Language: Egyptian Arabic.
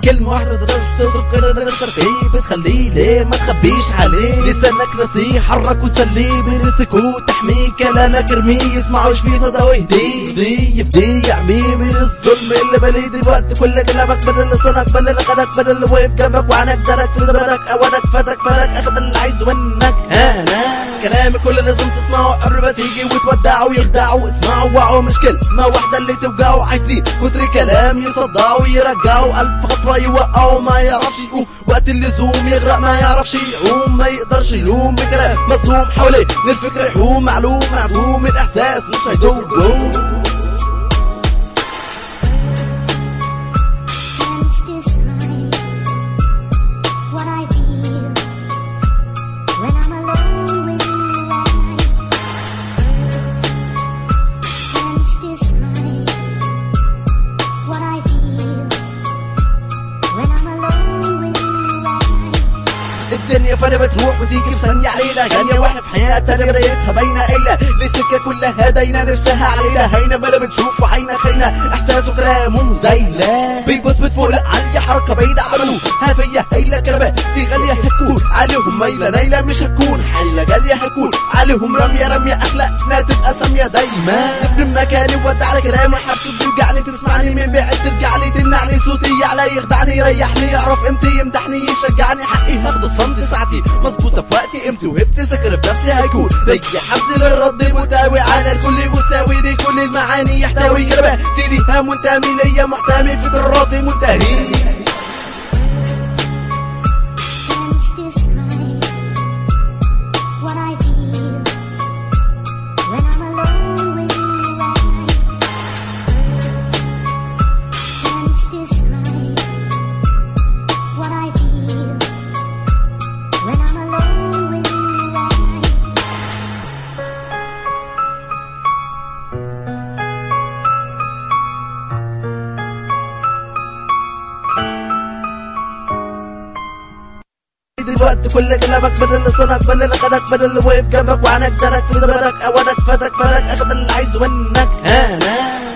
كلمة واحدة بتقدرش تصرف كده نفسك فيه بتخليه ليه ما تخبيش عليه لسانك نسيه حرك وسليه من السكوت تحميه كلامك ارميه يسمعوش فيه صدى ويهديه يهديه يفديه يعميه من الظلم اللي بليه دلوقتي كل كلامك بدل لسانك بدل اللي خدك بدل اللي واقف جنبك وعنك درك في زمانك اوانك فاتك فاتك اخد اللي عايزه منك انا كلامي كل لازم تسمعه قبل ما تيجي وتودعه ويخدعه اسمعوا وعوا مش كلمة واحدة اللي توجعه عايزين كتر كلام يصدعوا ويرجعوا ألف خطوة يوقعوا ما يعرفش يقوم وقت اللزوم يغرق ما يعرفش يعوم ما يقدرش يلوم بكلام مصدوم حواليه من الفكر يحوم معلوم معدوم الإحساس مش هيدوم Can't describe what I feel when I'm alone with you at night. Can't describe what I feel when I'm alone with you at night. الدنيا فانا بتروح وتيجي في ثانية علينا غنية واحدة في حياتنا بدايتها باينة إلا للسكة كلها داينا نفسها علينا هينا ما بنشوف عينا خينا إحساسه كلامه زيلا بيبص بتفوق عالية حركة بعيدة عملوا هافية هيلا كلماتي غالية هتكون عليهم ميلة نايلة مش هتكون حيلة جالية هتكون عليهم رمية رمية أخلاقنا تبقى سامية دايما سيبني مكاني وودع على كلامي حبسه بيوجعني تسمعني من بعيد ترجع لي تمنعني صوتي يعلى يخدعني يريحني يعرف قيمتي يمدحني يشجعني حقي هاخده في صمت ساعتي مظبوطة في وقتي قيمتي وهبت سكر بنفسي هيكون ليا حبس للرد متاوي على الكل مستوي دي كل المعاني يحتوي كلماتي ليها منتمي ليا محتمي في الرد منتهي Can't describe what I feel when I'm alone with you at night. Can't describe what I feel when I'm alone with you at night. دلوقتي كل كلامك بدل لسانك بدل اللي خدك بدل اللي واقف جنبك وعنك درك في زمانك اوانك فاتك فاتك اخد اللي عايزه منك انا